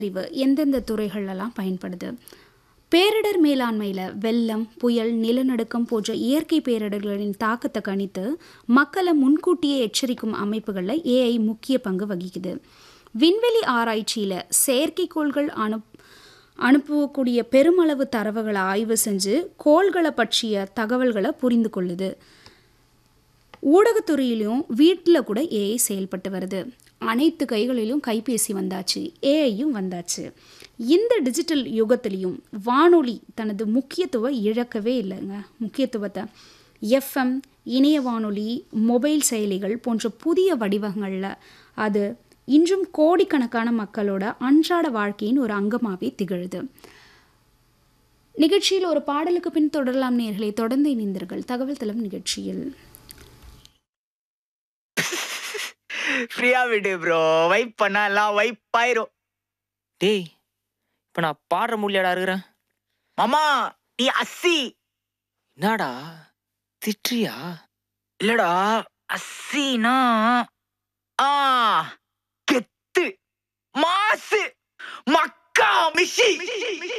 அறிவு எந்தெந்த துறைகளெல்லாம் பயன்படுது பேரிடர் மேலாண்மையில் வெள்ளம் புயல் நிலநடுக்கம் போன்ற இயற்கை பேரிடர்களின் தாக்கத்தை கணித்து மக்களை முன்கூட்டியே எச்சரிக்கும் அமைப்புகளில் ஏஐ முக்கிய பங்கு வகிக்குது விண்வெளி ஆராய்ச்சியில் செயற்கைக்கோள்கள் அனுப் அனுப்பக்கூடிய பெருமளவு தரவுகளை ஆய்வு செஞ்சு கோள்களை பற்றிய தகவல்களை புரிந்து கொள்ளுது ஊடகத்துறையிலும் வீட்டில் கூட ஏஐ செயல்பட்டு வருது அனைத்து கைகளிலும் கைபேசி வந்தாச்சு ஏஐயும் வந்தாச்சு இந்த டிஜிட்டல் யுகத்திலையும் வானொலி தனது முக்கியத்துவம் இழக்கவே இல்லைங்க முக்கியத்துவத்தை எஃப்எம் இணைய வானொலி மொபைல் செயலிகள் போன்ற புதிய வடிவங்களில் அது இன்றும் கோடிக்கணக்கான மக்களோட அன்றாட வாழ்க்கையின் ஒரு அங்கமாகவே திகழுது நிகழ்ச்சியில் ஒரு பாடலுக்கு பின் தொடரலாம் நேர்களை தொடர்ந்து இணைந்தீர்கள் தகவல் தளம் நிகழ்ச்சியில் ஃப்ரீயா விடு ப்ரோ வைப் பண்ணா எல்லாம் வைப் ஆயிரும் டேய் இப்போ நான் பாடுற முடியாடா இருக்கிறேன் மாமா நீ அஸ்ஸி என்னடா திட்டுறியா இல்லடா அஸ்ஸினா ஆ கெத்து மாசு மக்கா மிஷி